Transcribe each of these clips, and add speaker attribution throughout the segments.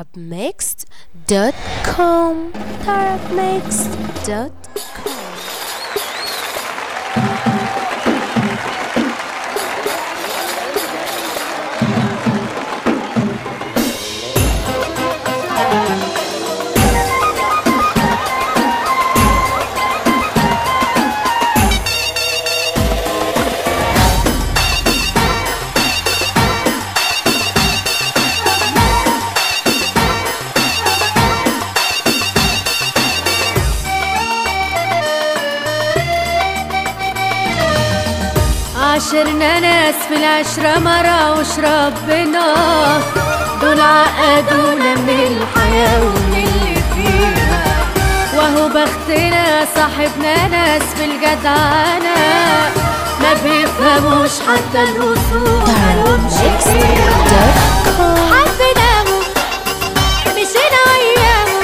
Speaker 1: tarabmixed.com tarabmixed.com
Speaker 2: عاشرنا ناس في العشرة مرة وش ربنا دول عقدونا من الحياة ومن اللي فيها وهو بختنا صاحبنا ناس في الجدعنة ما بيفهموش حتى الوصول مالهمش فيها
Speaker 1: tarabmixed.com
Speaker 2: حبيناهم مشينا وياهم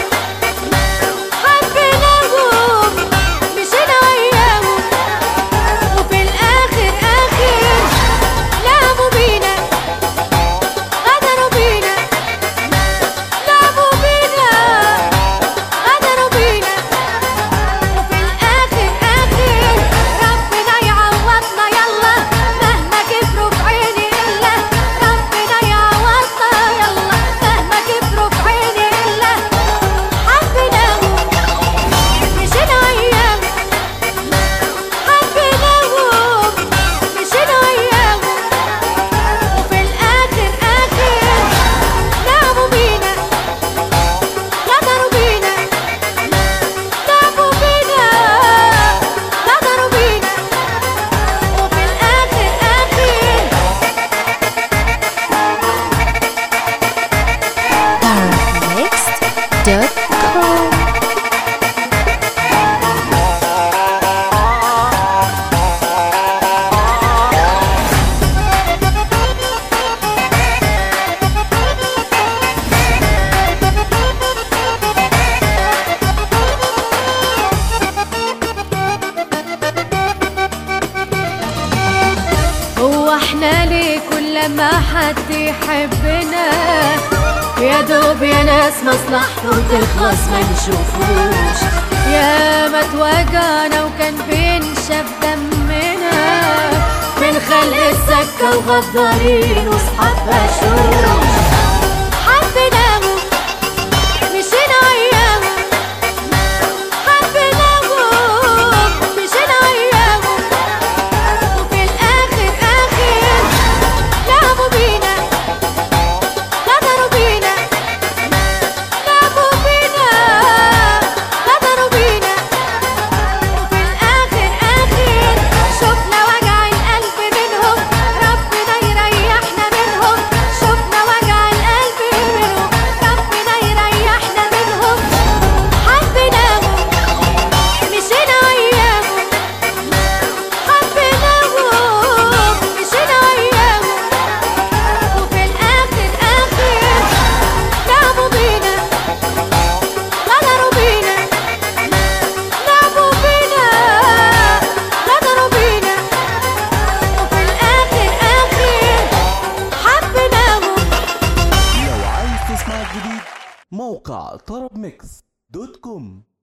Speaker 2: حبيناهم مشينا وياهم وفي الآخر آخر لعبوا بينا غدروا بينا لعبوا بينا غدروا بينا وفي الآخر آخر ربنا يعوضنا يلا مهما كبروا في عيني إلا ربنا يعوضنا يلا مهما كبروا في عيني إلا حبيناهم مشينا وياهم حبيناهم مشينا وياهم وفي الآخر آخر لعبوا بينا غدروا بينا لعبوا بينا غدروا بينا وفي الآخر آخر
Speaker 1: tarabmixed.com
Speaker 2: هو احنا ليه كل ما حد يحبنا يا دوب يا ناس مصلحته تخلص ما نشوفوش يا ما توجعنا وكان بينشف دمنا من خلق السكة وغدارين وصحاب بشوش حبيناهم مشينا وياهم حبيناهم مشينا وياهم وفي الآخر آخر لعبوا بينا غدروا بينا لعبوا بينا غدروا بينا وفي الآخر آخر شفنا وجع القلب منهم ربنا يريحنا منهم شفنا وجع القلب منهم ربنا يريحنا منهم حبيناهم مشينا وياهم حبيناهم مشينا وياهم وفي الآخر آخر لعبوا بينا غدروا بينا لعبوا بينا غدروا بينا وفي الآخر آخر حبيناهم
Speaker 3: لو عايز تسمع الجديد موقع طرب ميكس دوت كوم